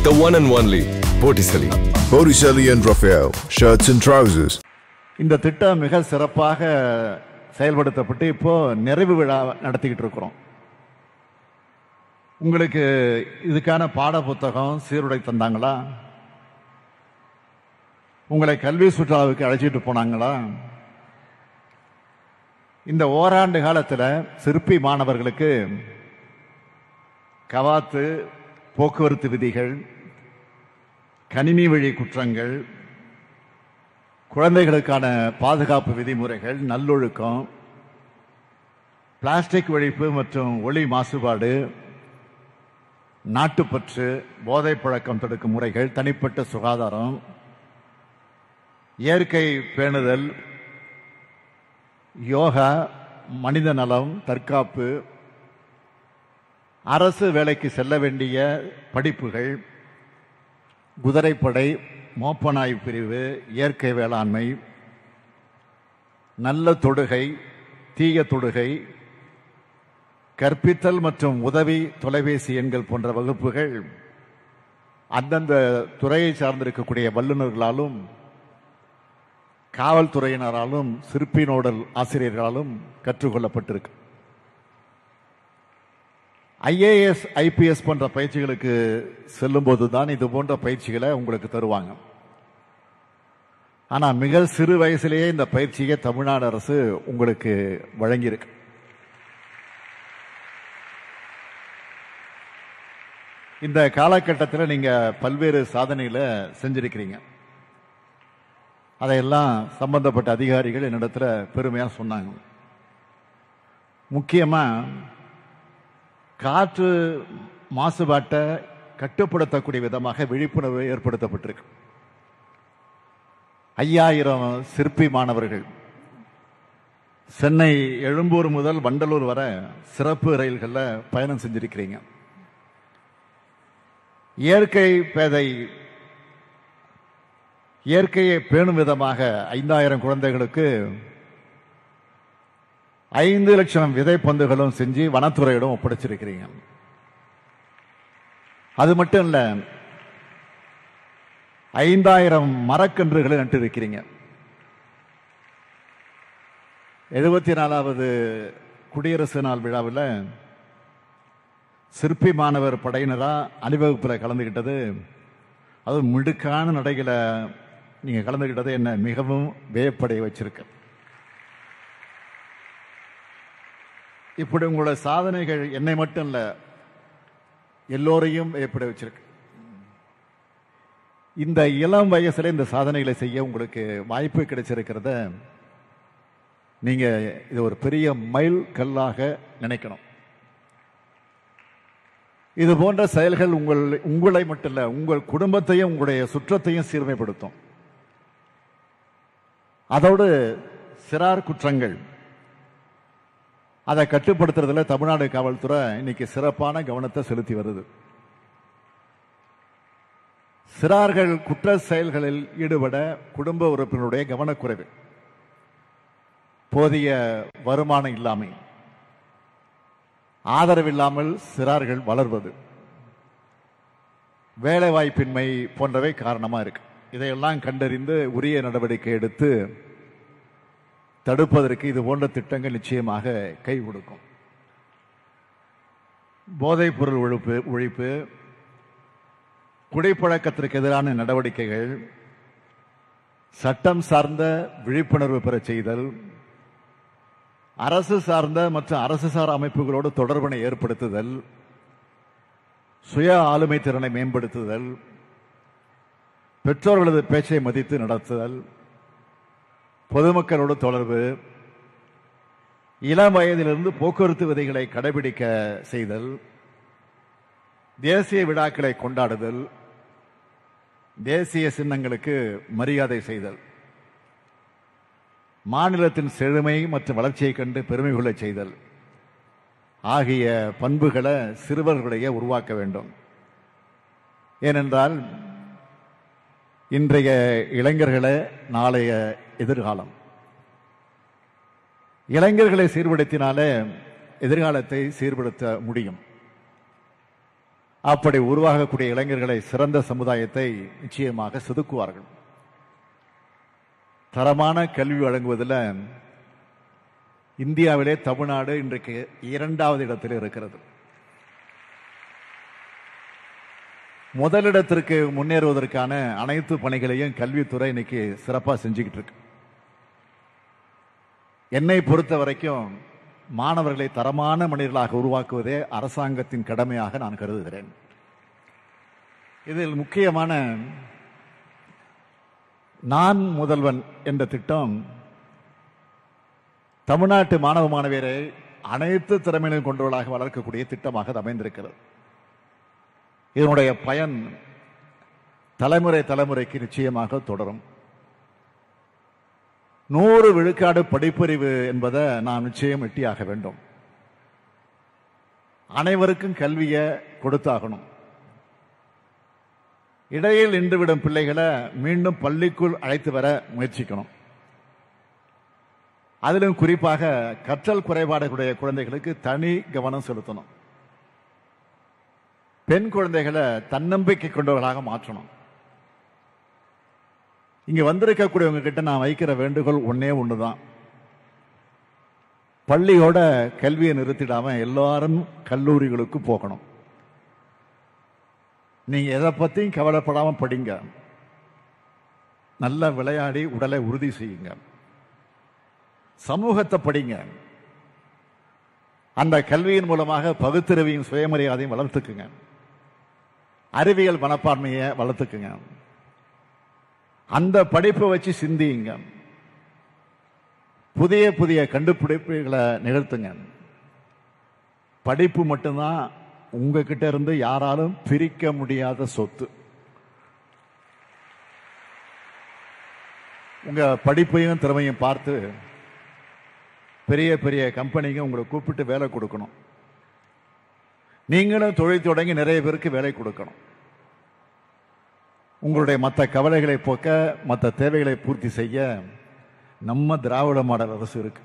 The one and only Botticelli. Botticelli and Raphael, shirts and trousers. இந்த திட்டம் மிக சிறப்பாக செயல்படுத்தப்பட்டு இப்போ நிறைவு விழா நடத்திக்கிட்டு இருக்கிறோம் உங்களுக்கு இதுக்கான பாட புத்தகம் சீருடை தந்தாங்களா உங்களை கல்வி சுற்றுலாவுக்கு அழைச்சிட்டு போனாங்களா இந்த ஓராண்டு காலத்தில் சிற்பி மாணவர்களுக்கு கவாத்து போக்குவரத்து விதிகள் கணினி வழி குற்றங்கள் குழந்தைகளுக்கான பாதுகாப்பு விதிமுறைகள் நல்லொழுக்கம் பிளாஸ்டிக் ஒழிப்பு மற்றும் ஒளி மாசுபாடு நாட்டுப்பற்று போதைப் பழக்கம் தடுக்கும் முறைகள் தனிப்பட்ட சுகாதாரம் இயற்கை பேணுதல் யோகா மனித நலம் தற்காப்பு அரசு வேலைக்கு செல்ல வேண்டிய படிப்புகள் குதிரைப்படை மோப்பநாய் பிரிவு இயற்கை வேளாண்மை நல்ல தொடுகை தீய தொடுகை கற்பித்தல் மற்றும் உதவி தொலைபேசி எண்கள் போன்ற வகுப்புகள் அந்தந்த துறையை சார்ந்திருக்கக்கூடிய வல்லுநர்களாலும் காவல்துறையினராலும் சிற்பி நோடல் ஆசிரியர்களாலும் கற்றுக்கொள்ளப்பட்டிருக்கு ஐஏஎஸ் ஐபிஎஸ் போன்ற பயிற்சிகளுக்கு செல்லும்போது தான் இது போன்ற பயிற்சிகளை உங்களுக்கு தருவாங்க ஆனால் மிக சிறு வயசுலேயே இந்த பயிற்சியை தமிழ்நாடு அரசு உங்களுக்கு வழங்கியிருக்கு இந்த காலகட்டத்தில் நீங்கள் பல்வேறு சாதனைகளை செஞ்சிருக்கிறீங்க அதையெல்லாம் சம்பந்தப்பட்ட அதிகாரிகள் என்னிடத்துல பெருமையாக சொன்னாங்க முக்கியமாக காற்று மாசுபாட்டை கட்டுப்படுத்தக்கூடிய விதமாக விழிப்புணர்வு ஏற்படுத்தப்பட்டிருக்கு ஐயாயிரம் சிற்பி மாணவர்கள் சென்னை எழும்பூர் முதல் வண்டலூர் வரை சிறப்பு ரயில்களில் பயணம் செஞ்சிருக்கிறீங்க இயற்கை பேதை இயற்கையை பேணும் விதமாக ஐந்தாயிரம் குழந்தைகளுக்கு ஐந்து லட்சம் விதைப்பந்துகளும் செஞ்சு வனத்துறையிடம் ஒப்படைச்சிருக்கிறீங்க அது மட்டும் இல்ல ஐந்தாயிரம் மரக்கன்றுகளை நட்டு இருக்கிறீங்க எழுபத்தி நாலாவது குடியரசு நாள் விழாவில் சிற்பி மாணவர் படையினரா அணிவகுப்பில் கலந்துகிட்டது அது மிடுக்கான நடைகளை நீங்க கலந்துகிட்டது என்ன மிகவும் வியப்படைய வச்சிருக்கு இப்படி உங்களோட சாதனைகள் என்னை மட்டும் இல்ல எல்லோரையும் வியப்படைய வச்சிருக்கு இந்த இளம் வயசுல இந்த சாதனைகளை செய்ய உங்களுக்கு வாய்ப்பு கிடைச்சிருக்கிறத நீங்க இது ஒரு பெரிய மைல் கல்லாக நினைக்கணும் இது போன்ற செயல்கள் உங்கள் உங்களை மட்டும் இல்ல உங்கள் குடும்பத்தையும் உங்களுடைய சுற்றத்தையும் சீர்மைப்படுத்தும் அதோடு சிறார் குற்றங்கள் அதை கட்டுப்படுத்துறதுல தமிழ்நாடு காவல்துறை இன்னைக்கு சிறப்பான கவனத்தை செலுத்தி வருது சிறார்கள் குற்ற செயல்களில் ஈடுபட குடும்ப உறுப்பினருடைய கவனக்குறைவு போதிய வருமானம் இல்லாமை ஆதரவில்லாமல் சிறார்கள் வளர்வது வேலைவாய்ப்பின்மை போன்றவை காரணமா இருக்கு இதையெல்லாம் கண்டறிந்து உரிய நடவடிக்கை எடுத்து தடுப்பதற்கு இது போன்ற திட்டங்கள் நிச்சயமாக கை கொடுக்கும் போதைப் பொருள் ஒழிப்பு ஒழிப்பு குடிப்பழக்கத்திற்கு எதிரான நடவடிக்கைகள் சட்டம் சார்ந்த விழிப்புணர்வு பெறச் செய்தல் அரசு சார்ந்த மற்றும் அரசு சார் அமைப்புகளோடு தொடர்பினை ஏற்படுத்துதல் சுய ஆளுமை திறனை மேம்படுத்துதல் பெற்றோர்களது பேச்சை மதித்து நடத்துதல் பொதுமக்களோடு தொடர்பு இளம் வயதிலிருந்து போக்குவரத்து விதிகளை கடைபிடிக்க செய்தல் தேசிய விழாக்களை கொண்டாடுதல் தேசிய சின்னங்களுக்கு மரியாதை செய்தல் மாநிலத்தின் செழுமை மற்றும் வளர்ச்சியை கண்டு பெருமை கொள்ளச் செய்தல் ஆகிய பண்புகளை சிறுவர்களிடையே உருவாக்க வேண்டும் ஏனென்றால் இன்றைய இளைஞர்களே நாளைய எதிர்காலம் இளைஞர்களை சீர்படுத்தினாலே எதிர்காலத்தை சீர்படுத்த முடியும் அப்படி உருவாகக்கூடிய இளைஞர்களை சிறந்த சமுதாயத்தை நிச்சயமாக செதுக்குவார்கள் தரமான கல்வி வழங்குவதில் இந்தியாவிலே தமிழ்நாடு இன்றைக்கு இரண்டாவது இடத்தில் இருக்கிறது முதலிடத்திற்கு முன்னேறுவதற்கான அனைத்து பணிகளையும் கல்வித்துறை இன்னைக்கு சிறப்பாக செஞ்சுக்கிட்டு இருக்கு என்னை பொறுத்த வரைக்கும் மாணவர்களை தரமான மனிதர்களாக உருவாக்குவதே அரசாங்கத்தின் கடமையாக நான் கருதுகிறேன் இதில் முக்கியமான நான் முதல்வன் என்ற திட்டம் தமிழ்நாட்டு மாணவ மாணவியரை அனைத்து திறமைகளையும் கொண்டவர்களாக வளர்க்கக்கூடிய திட்டமாக அது அமைந்திருக்கிறது இதனுடைய பயன் தலைமுறை தலைமுறைக்கு நிச்சயமாக தொடரும் நூறு விழுக்காடு படிப்பறிவு என்பதை நாம் நிச்சயம் எட்டியாக வேண்டும் அனைவருக்கும் கல்வியை கொடுத்தாகணும் இடையில் நின்றுவிடும் பிள்ளைகளை மீண்டும் பள்ளிக்குள் அழைத்து வர முயற்சிக்கணும் அதிலும் குறிப்பாக கற்றல் குறைபாடுடைய குழந்தைகளுக்கு தனி கவனம் செலுத்தணும் பெண் குழந்தைகளை தன்னம்பிக்கை கொண்டவர்களாக மாற்றணும் இங்க வந்திருக்கக்கூடியவங்க கிட்ட நான் வைக்கிற வேண்டுகோள் ஒன்னே ஒண்ணுதான் பள்ளியோட கல்வியை நிறுத்திடாம எல்லாரும் கல்லூரிகளுக்கு போகணும் நீங்க எதை பத்தியும் கவலைப்படாம படிங்க நல்லா விளையாடி உடலை உறுதி செய்யுங்க சமூகத்தை படிங்க அந்த கல்வியின் மூலமாக பகுத்தறிவையும் சுயமரியாதையும் வளர்த்துக்குங்க அறிவியல் மனப்பான்மையை வளர்த்துக்குங்க அந்த படிப்பை வச்சு சிந்தியுங்க புதிய புதிய கண்டுபிடிப்புகளை நிகழ்த்துங்க படிப்பு மட்டும்தான் உங்ககிட்ட இருந்து யாராலும் பிரிக்க முடியாத சொத்து உங்க படிப்பையும் திறமையும் பார்த்து பெரிய பெரிய கம்பெனிங்க உங்களை கூப்பிட்டு வேலை கொடுக்கணும் நீங்களும் தொழில் தொடங்கி நிறைய பேருக்கு வேலை கொடுக்கணும் உங்களுடைய மற்ற கவலைகளை போக்க மற்ற தேவைகளை பூர்த்தி செய்ய நம்ம திராவிட மாடல் அரசு இருக்கு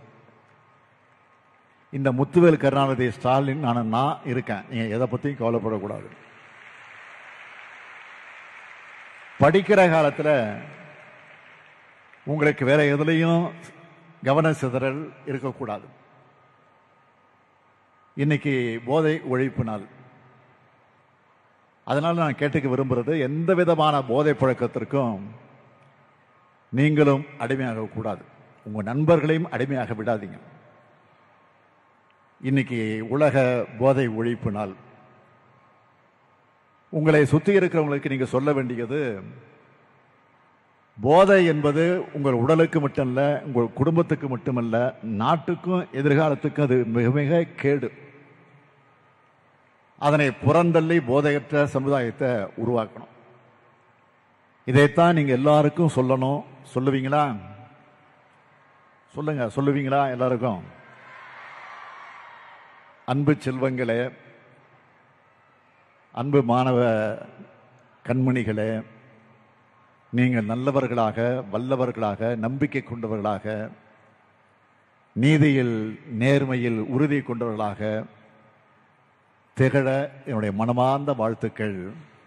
இந்த முத்துவேல் கருணாநிதி ஸ்டாலின் நான் நான் இருக்கேன் நீங்க எதை பத்தியும் கவலைப்படக்கூடாது படிக்கிற காலத்துல உங்களுக்கு வேற எதுலையும் கவன சிதறல் இருக்கக்கூடாது இன்னைக்கு போதை ஒழிப்பு நாள் அதனால நான் கேட்டுக்க விரும்புறது எந்த விதமான போதை பழக்கத்திற்கும் நீங்களும் அடிமையாக கூடாது உங்க நண்பர்களையும் அடிமையாக விடாதீங்க இன்னைக்கு உலக போதை ஒழிப்பு நாள் உங்களை சுத்தி இருக்கிறவங்களுக்கு நீங்க சொல்ல வேண்டியது போதை என்பது உங்கள் உடலுக்கு மட்டுமல்ல உங்கள் குடும்பத்துக்கு மட்டுமல்ல நாட்டுக்கும் எதிர்காலத்துக்கும் அது மிக மிக கேடு அதனை புறந்தள்ளி போதையற்ற சமுதாயத்தை உருவாக்கணும் இதைத்தான் நீங்க எல்லாருக்கும் சொல்லணும் சொல்லுவீங்களா சொல்லுங்க சொல்லுவீங்களா எல்லாருக்கும் அன்பு செல்வங்களே அன்பு மாணவ கண்மணிகளே நீங்கள் நல்லவர்களாக வல்லவர்களாக நம்பிக்கை கொண்டவர்களாக நீதியில் நேர்மையில் உறுதி கொண்டவர்களாக திகழ என்னுடைய மனமார்ந்த வாழ்த்துக்கள்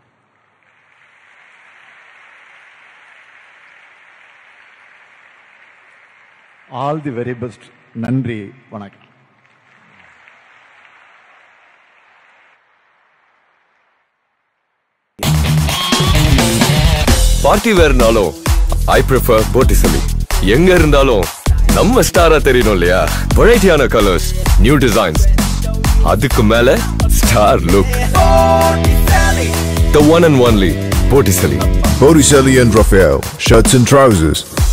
ஆல் தி வெரி பெஸ்ட் நன்றி வணக்கம் பார்ட்டி வேர்னாலும் ஐ ப்ரிஃபர் போட்டிசலி எங்க இருந்தாலும் நம்ம ஸ்டாரா தெரியணும் இல்லையா வெரைட்டியான கலர்ஸ் நியூ டிசைன்ஸ் அதுக்கு மேல star look the one and only Botticelli Botticelli and Raphael, shirts and trousers.